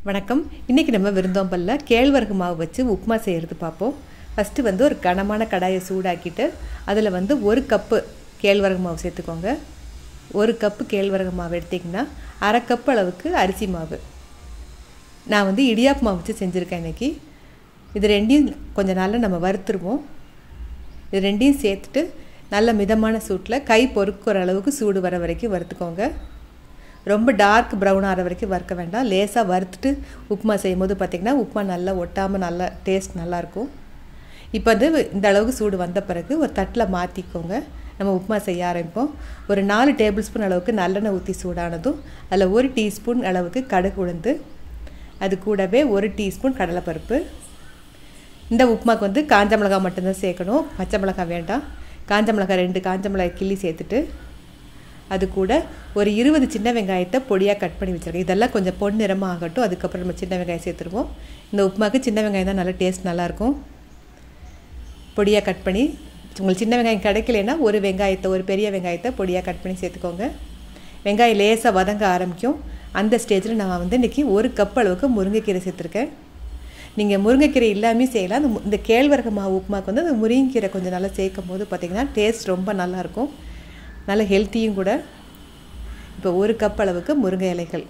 வணக்கம் இன்றைக்கி நம்ம விருந்தோம்பல்ல கேழ்வரகு மாவு வச்சு உப்புமா செய்கிறது பார்ப்போம் ஃபஸ்ட்டு வந்து ஒரு கனமான கடாயை சூடாக்கிட்டு அதில் வந்து ஒரு கப்பு கேழ்வரகு மாவு சேர்த்துக்கோங்க ஒரு கப்பு கேழ்வரகு மாவு எடுத்திங்கன்னா அரை கப்பு அளவுக்கு அரிசி மாவு நான் வந்து இடியாப்பு மாவு வச்சு செஞ்சுருக்கேன் இன்றைக்கி இது ரெண்டையும் கொஞ்சம் நாளில் நம்ம வறுத்துருவோம் இது ரெண்டையும் சேர்த்துட்டு நல்ல மிதமான சூட்டில் கை பொறுக்கிற அளவுக்கு சூடு வர வரைக்கும் வறுத்துக்கோங்க ரொம்ப டார்க் ப்ரௌன் ஆகிற வரைக்கும் வறுக்க வேண்டாம் லேசாக வறுத்துட்டு உப்புமா செய்யும் போது பார்த்திங்கன்னா உப்புமா நல்லா ஒட்டாமல் நல்லா டேஸ்ட் நல்லாயிருக்கும் இப்போ வந்து இந்த அளவுக்கு சூடு வந்த பிறகு ஒரு தட்டில் மாற்றிக்கோங்க நம்ம உப்புமா செய்ய ஆரம்பிப்போம் ஒரு நாலு டேபிள் ஸ்பூன் அளவுக்கு நல்லெண்ணெய் ஊற்றி சூடானதும் அதில் ஒரு டீஸ்பூன் அளவுக்கு கடுகு உளுந்து அது கூடவே ஒரு டீஸ்பூன் கடலைப்பருப்பு இந்த உப்புமாக்கு வந்து காஞ்ச மிளகாய் மட்டும்தான் சேர்க்கணும் பச்சை மிளகாய் வேண்டாம் காஞ்ச மிளகாய் ரெண்டு காஞ்ச மிளகாய் கிள்ளி சேர்த்துட்டு அது கூட ஒரு இருபது சின்ன வெங்காயத்தை பொடியாக கட் பண்ணி வச்சுருக்கேன் இதெல்லாம் கொஞ்சம் பொன்னிறமாக ஆகட்டும் அதுக்கப்புறம் நம்ம சின்ன வெங்காயம் சேர்த்துருவோம் இந்த உப்புமாக்கு சின்ன வெங்காயம் தான் நல்லா டேஸ்ட் நல்லாயிருக்கும் பொடியாக கட் பண்ணி உங்களுக்கு சின்ன வெங்காயம் கிடைக்கலனா ஒரு வெங்காயத்தை ஒரு பெரிய வெங்காயத்தை பொடியாக கட் பண்ணி சேர்த்துக்கோங்க வெங்காயம் லேசாக வதங்க ஆரம்பிக்கும் அந்த ஸ்டேஜில் நான் வந்து இன்றைக்கி ஒரு கப் அளவுக்கு முருங்கைக்கீரை சேர்த்துருக்கேன் நீங்கள் முருங்கைக்கீரை இல்லாமல் செய்யலாம் அந்த இந்த கேழ்வரகு மாவு உப்புமாக்கு வந்து அந்த முருங்கைக்கீரை கொஞ்சம் நல்லா சேர்க்கும் போது பார்த்திங்கன்னா டேஸ்ட் ரொம்ப நல்லாயிருக்கும் நல்ல ஹெல்த்தியும் கூட இப்போ ஒரு கப் அளவுக்கு முருங்கை இலைகள்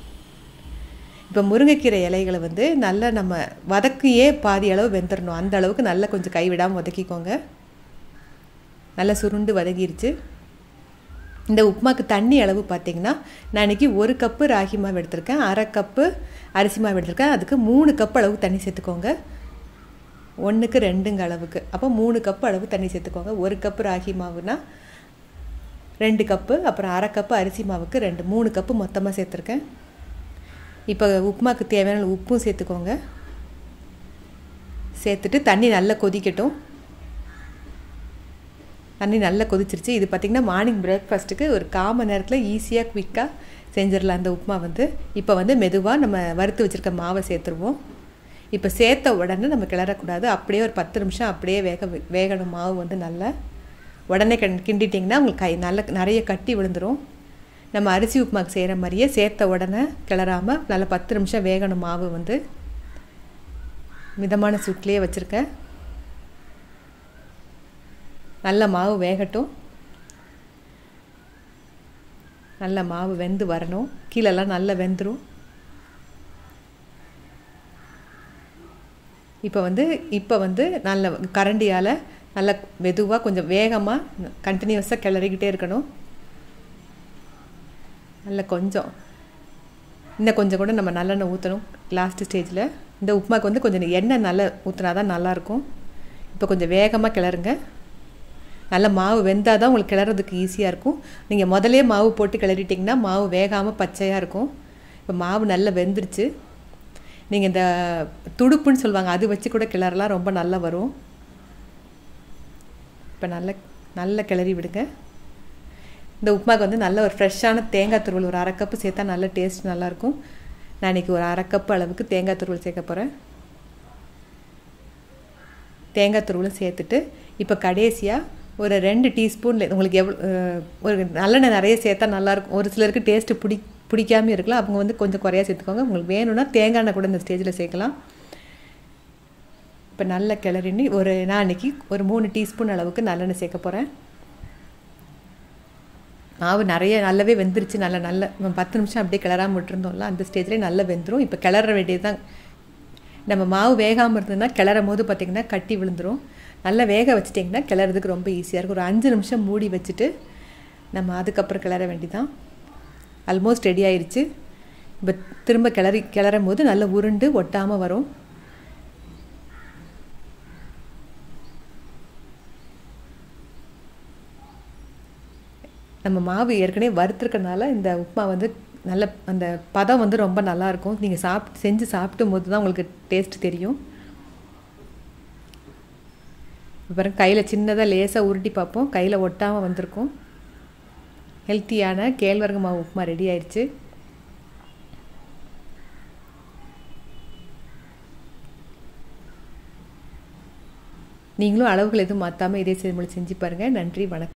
இப்போ முருங்கைக்கீரை இலைகளை வந்து நல்லா நம்ம வதக்கியே பாதி அளவு வெந்துடணும் அந்த அளவுக்கு நல்லா கொஞ்சம் கைவிடாமல் வதக்கிக்கோங்க நல்லா சுருண்டு வதங்கிருச்சு இந்த உப்புமாக்கு தண்ணி அளவு பார்த்திங்கன்னா நான் இன்றைக்கி ஒரு கப்பு ராகி மாவு எடுத்திருக்கேன் அரை கப்பு அரிசி மாவு எடுத்திருக்கேன் அதுக்கு மூணு கப் அளவு தண்ணி சேர்த்துக்கோங்க ஒன்றுக்கு ரெண்டுங்க அளவுக்கு அப்போ மூணு கப்பு அளவு தண்ணி சேர்த்துக்கோங்க ஒரு கப்பு ராகி மாவுனா ரெண்டு கப்பு அப்புறம் அரை கப்பு அரிசி மாவுக்கு ரெண்டு மூணு கப்பு மொத்தமாக சேர்த்துருக்கேன் இப்போ உப்புமாக்கு தேவையான உப்பும் சேர்த்துக்கோங்க சேர்த்துட்டு தண்ணி நல்லா கொதிக்கட்டும் தண்ணி நல்லா கொதிச்சிருச்சு இது பார்த்திங்கன்னா மார்னிங் பிரேக்ஃபாஸ்ட்டுக்கு ஒரு கால் மணி நேரத்தில் ஈஸியாக குயிக்காக செஞ்சிடலாம் அந்த உப்புமா வந்து இப்போ வந்து மெதுவாக நம்ம வறுத்து வச்சுருக்க மாவை சேர்த்துருவோம் இப்போ சேர்த்த உடனே நம்ம கிளறக்கூடாது அப்படியே ஒரு பத்து நிமிஷம் அப்படியே வேக வேகணும் மாவு வந்து நல்லா உடனே கண் கிண்டிட்டிங்கன்னா உங்களுக்கு கை நல்ல நிறைய கட்டி விழுந்துடும் நம்ம அரிசி உப்புமாக்கு செய்கிற மாதிரியே சேர்த்த உடனே கிளறாமல் நல்லா பத்து நிமிஷம் வேகணும் மாவு வந்து மிதமான சூட்லேயே வச்சுருக்கேன் நல்ல மாவு வேகட்டும் நல்ல மாவு வெந்து வரணும் கீழெல்லாம் நல்லா வெந்துடும் இப்போ வந்து இப்போ வந்து நல்ல கரண்டியால் நல்ல மெதுவாக கொஞ்சம் வேகமாக கண்டினியூஸாக கிளறிக்கிட்டே இருக்கணும் நல்ல கொஞ்சம் இன்னும் கொஞ்சம் கூட நம்ம நல்லெண்ணெய் ஊற்றணும் லாஸ்ட்டு ஸ்டேஜில் இந்த உப்புமாக்கு வந்து கொஞ்சம் எண்ணெய் நல்லா ஊற்றினா தான் நல்லாயிருக்கும் இப்போ கொஞ்சம் வேகமாக கிளறுங்க நல்ல மாவு வெந்தால் தான் உங்களுக்கு கிளறதுக்கு ஈஸியாக இருக்கும் நீங்கள் முதலே மாவு போட்டு கிளறிட்டிங்கன்னா மாவு வேகாமல் பச்சையாக இருக்கும் இப்போ மாவு நல்லா வெந்துருச்சு நீங்கள் இந்த துடுப்புன்னு சொல்லுவாங்க அது வச்சு கூட கிளறலாம் ரொம்ப நல்லா வரும் இப்போ நல்ல நல்ல கிளறி விடுங்க இந்த உப்புமாக்கு வந்து நல்ல ஒரு ஃப்ரெஷ்ஷான தேங்காய் துருவல் ஒரு அரை கப்பு சேர்த்தா நல்ல டேஸ்ட் நல்லாயிருக்கும் நான் இன்றைக்கி ஒரு அரை கப்பு அளவுக்கு தேங்காய் துருவல் சேர்க்க போகிறேன் தேங்காய் துருவலும் சேர்த்துட்டு இப்போ கடைசியாக ஒரு ரெண்டு டீஸ்பூன் உங்களுக்கு எவ்வளோ ஒரு நல்லெண்ணெய் நிறைய சேர்த்தா நல்லாயிருக்கும் ஒரு சிலருக்கு டேஸ்ட்டு பிடி பிடிக்காமல் இருக்கலாம் அவங்க வந்து கொஞ்சம் குறையா சேர்த்துக்கோங்க உங்களுக்கு வேணும்னா தேங்காய் எண்ணெய் கூட இந்த ஸ்டேஜில் சேர்க்கலாம் இப்போ நல்ல கிளறினி ஒரு நான் இன்றைக்கி ஒரு மூணு டீஸ்பூன் அளவுக்கு நல்லெண்ணெய் சேர்க்க போகிறேன் மாவு நிறைய நல்லாவே வெந்துருச்சு நல்ல நல்ல பத்து நிமிஷம் அப்படியே கிளறாமல் விட்டுருந்தோம்ல அந்த ஸ்டேஜ்லேயே நல்லா வெந்துடும் இப்போ கிளற வேண்டியது தான் நம்ம மாவு வேகாமல் இருந்ததுன்னா கிளறும் போது பார்த்திங்கன்னா கட்டி விழுந்துடும் நல்லா வேக வச்சிட்டிங்கன்னா கிளறதுக்கு ரொம்ப ஈஸியாக இருக்கும் ஒரு அஞ்சு நிமிஷம் மூடி வச்சுட்டு நம்ம அதுக்கப்புறம் கிளற வேண்டிதான் ஆல்மோஸ்ட் ரெடி ஆயிடுச்சு இப்போ திரும்ப கிளறி கிளறும் போது நல்லா உருண்டு ஒட்டாமல் வரும் நம்ம மாவு ஏற்கனவே வறுத்துருக்கனால இந்த உப்புமா வந்து நல்ல அந்த பதம் வந்து ரொம்ப நல்லாயிருக்கும் நீங்கள் சாப்பிட்டு செஞ்சு சாப்பிட்டும் போது தான் உங்களுக்கு டேஸ்ட் தெரியும் அப்புறம் கையில் சின்னதாக லேசாக உருட்டி பார்ப்போம் கையில் ஒட்டாமல் வந்திருக்கும் ஹெல்த்தியான கேழ்வரகு மாவு உப்புமா ரெடி ஆயிடுச்சு நீங்களும் அளவுகள் எதுவும் மாற்றாமல் இதே செய்முறை செஞ்சு பாருங்கள் நன்றி வணக்கம்